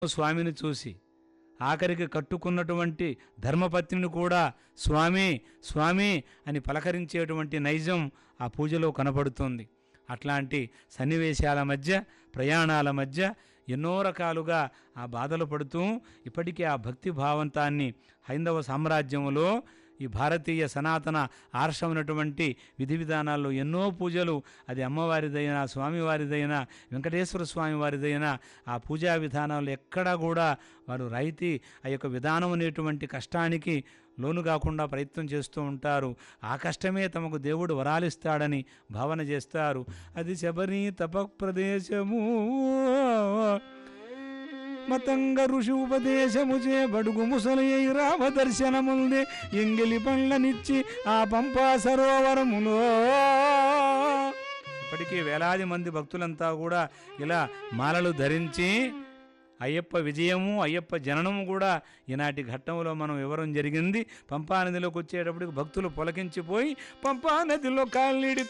స్వామిని చూసి ఆఖరికి కట్టుకున్నటువంటి ధర్మపత్నిని కూడా స్వామి స్వామి అని పలకరించేటువంటి నైజం ఆ పూజలో కనపడుతుంది అట్లాంటి సన్నివేశాల మధ్య ప్రయాణాల మధ్య ఎన్నో రకాలుగా ఆ బాధలు పడుతూ ఇప్పటికీ ఆ భక్తి భావంతాన్ని హైందవ సామ్రాజ్యంలో ఈ భారతీయ సనాతన ఆర్షమైనటువంటి విధి విధానాల్లో ఎన్నో పూజలు అది అమ్మవారిదైనా స్వామివారిదైనా వెంకటేశ్వర స్వామి వారిదైనా ఆ పూజా విధానాలు ఎక్కడా కూడా వారు రైతి ఆ యొక్క విధానం అనేటువంటి కష్టానికి లోను కాకుండా ప్రయత్నం చేస్తూ ఉంటారు ఆ కష్టమే తమకు దేవుడు వరాలిస్తాడని భావన చేస్తారు అది శబరి తప ప్రదేశము మతంగ ఋషి ఉపదేశము చే బడుగు ముసలయ్య రామ దర్శనముందే ఎంగిలి పండ్లనిచ్చి ఆ పంపా సరోవరములో ఇప్పటికీ వేలాది మంది భక్తులంతా కూడా ఇలా మాలలు ధరించి అయ్యప్ప విజయము అయ్యప్ప జననము కూడా ఈనాటి ఘట్టంలో మనం వివరం జరిగింది పంపా నదిలోకి వచ్చేటప్పటికి భక్తులు పొలకించిపోయి పంపా నదిలో కాళ్ళీడి